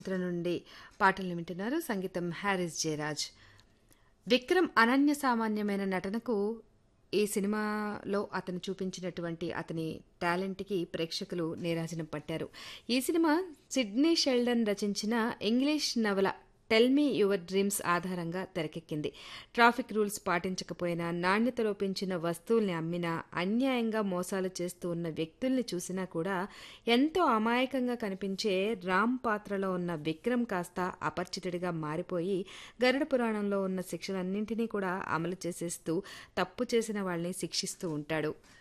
చిత్రం నుండి పాటలు వింటున్నారు సంగీతం హ్యారిస్ జయరాజ్ విక్రమ్ అనన్య సామాన్యమైన నటనకు ఈ సినిమాలో అతను చూపించినటువంటి అతని టాలెంట్కి ప్రేక్షకులు నీరాజనం పట్టారు ఈ సినిమా సిడ్నీ షెల్డన్ రచించిన ఇంగ్లీష్ నవల టెల్ మీ యువర్ డ్రీమ్స్ ఆధారంగా తెరకెక్కింది ట్రాఫిక్ రూల్స్ పాటించకపోయినా నాణ్యత లోపించిన వస్తువుల్ని అమ్మినా అన్యాయంగా మోసాలు చేస్తూ ఉన్న వ్యక్తుల్ని చూసినా కూడా ఎంతో అమాయకంగా కనిపించే రామ్ పాత్రలో ఉన్న విక్రమ్ కాస్త అపరిచితుడిగా మారిపోయి గరుడ పురాణంలో ఉన్న శిక్షలన్నింటినీ కూడా అమలు చేసేస్తూ తప్పు చేసిన వాళ్ళని శిక్షిస్తూ ఉంటాడు